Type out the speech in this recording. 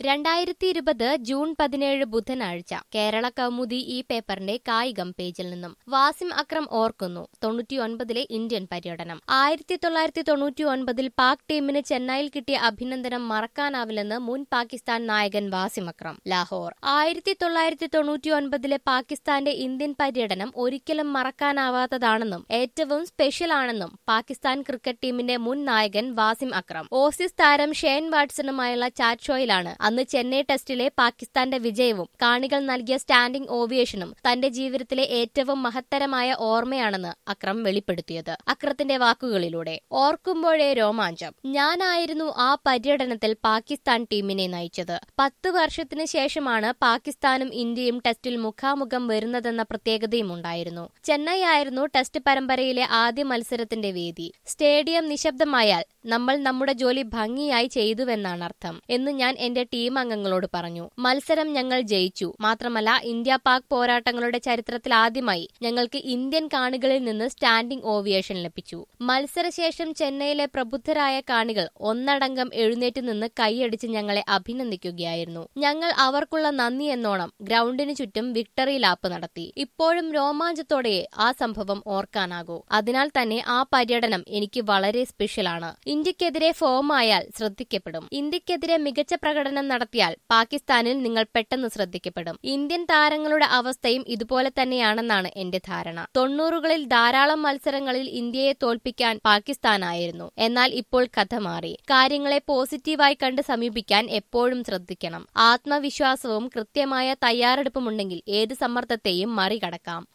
രണ്ടായിരത്തി ഇരുപത് ജൂൺ പതിനേഴ് ബുധനാഴ്ച കേരള കൗമുദി ഈ പേപ്പറിന്റെ കായികം പേജിൽ നിന്നും വാസിം അക്രം ഓർക്കുന്നു തൊണ്ണൂറ്റിയൊൻപതിലെ ഇന്ത്യൻ പര്യടനം ആയിരത്തി തൊള്ളായിരത്തി തൊണ്ണൂറ്റി ഒൻപതിൽ പാക് ടീമിന് ചെന്നൈയിൽ കിട്ടിയ അഭിനന്ദനം മറക്കാനാവില്ലെന്ന് മുൻ പാകിസ്ഥാൻ നായകൻ വാസിം അക്രം ലാഹോർ ആയിരത്തി തൊള്ളായിരത്തി തൊണ്ണൂറ്റി ഒൻപതിലെ പാകിസ്ഥാന്റെ ഇന്ത്യൻ പര്യടനം ഒരിക്കലും മറക്കാനാവാത്തതാണെന്നും ഏറ്റവും സ്പെഷ്യൽ ആണെന്നും പാകിസ്ഥാൻ ക്രിക്കറ്റ് ടീമിന്റെ മുൻ നായകൻ വാസിം അക്രം ഓസീസ് താരം ഷെയ്ൻ വാട്സണുമായുള്ള ചാറ്റ് ഷോയിലാണ് അന്ന് ചെന്നൈ ടെസ്റ്റിലെ പാകിസ്ഥാന്റെ വിജയവും കാണികൾ നൽകിയ സ്റ്റാൻഡിംഗ് ഓവിയേഷനും തന്റെ ജീവിതത്തിലെ ഏറ്റവും മഹത്തരമായ ഓർമ്മയാണെന്ന് അക്രം വെളിപ്പെടുത്തിയത് അക്രത്തിന്റെ വാക്കുകളിലൂടെ ഓർക്കുമ്പോഴേ രോമാഞ്ചം ഞാനായിരുന്നു ആ പര്യടനത്തിൽ പാകിസ്ഥാൻ ടീമിനെ നയിച്ചത് പത്ത് വർഷത്തിന് ശേഷമാണ് പാകിസ്ഥാനും ഇന്ത്യയും ടെസ്റ്റിൽ മുഖാമുഖം വരുന്നതെന്ന പ്രത്യേകതയും ഉണ്ടായിരുന്നു ചെന്നൈ ആയിരുന്നു ടെസ്റ്റ് പരമ്പരയിലെ ആദ്യ മത്സരത്തിന്റെ വേദി സ്റ്റേഡിയം നിശബ്ദമായാൽ നമ്മൾ നമ്മുടെ ജോലി ഭംഗിയായി ചെയ്തുവെന്നാണ് അർത്ഥം എന്ന് ഞാൻ എന്റെ ടീം അംഗങ്ങളോട് പറഞ്ഞു മത്സരം ഞങ്ങൾ ജയിച്ചു മാത്രമല്ല ഇന്ത്യ പാക് പോരാട്ടങ്ങളുടെ ചരിത്രത്തിൽ ആദ്യമായി ഞങ്ങൾക്ക് ഇന്ത്യൻ കാണികളിൽ നിന്ന് സ്റ്റാൻഡിംഗ് ഓവിയേഷൻ ലഭിച്ചു മത്സരശേഷം ചെന്നൈയിലെ പ്രബുദ്ധരായ കാണികൾ ഒന്നടങ്കം എഴുന്നേറ്റ് നിന്ന് കൈയടിച്ച് ഞങ്ങളെ അഭിനന്ദിക്കുകയായിരുന്നു ഞങ്ങൾ അവർക്കുള്ള നന്ദി എന്നോണം ഗ്രൗണ്ടിനു ചുറ്റും വിക്ടറി ലാപ്പ് നടത്തി ഇപ്പോഴും രോമാഞ്ചത്തോടെ ആ സംഭവം ഓർക്കാനാകൂ അതിനാൽ തന്നെ ആ പര്യടനം എനിക്ക് വളരെ സ്പെഷ്യലാണ് ഇന്ത്യക്കെതിരെ ഫോമായാൽ ശ്രദ്ധിക്കപ്പെടും ഇന്ത്യക്കെതിരെ മികച്ച പ്രകടനം നടത്തിയാൽ പാകിസ്ഥാനിൽ നിങ്ങൾ പെട്ടെന്ന് ശ്രദ്ധിക്കപ്പെടും ഇന്ത്യൻ താരങ്ങളുടെ അവസ്ഥയും ഇതുപോലെ തന്നെയാണെന്നാണ് എന്റെ ധാരണ തൊണ്ണൂറുകളിൽ ധാരാളം മത്സരങ്ങളിൽ ഇന്ത്യയെ തോൽപ്പിക്കാൻ പാകിസ്ഥാനായിരുന്നു എന്നാൽ ഇപ്പോൾ കഥ മാറി കാര്യങ്ങളെ പോസിറ്റീവായി കണ്ട് സമീപിക്കാൻ എപ്പോഴും ശ്രദ്ധിക്കണം ആത്മവിശ്വാസവും കൃത്യമായ തയ്യാറെടുപ്പുമുണ്ടെങ്കിൽ ഏത് സമ്മർദ്ദത്തെയും മറികടക്കാം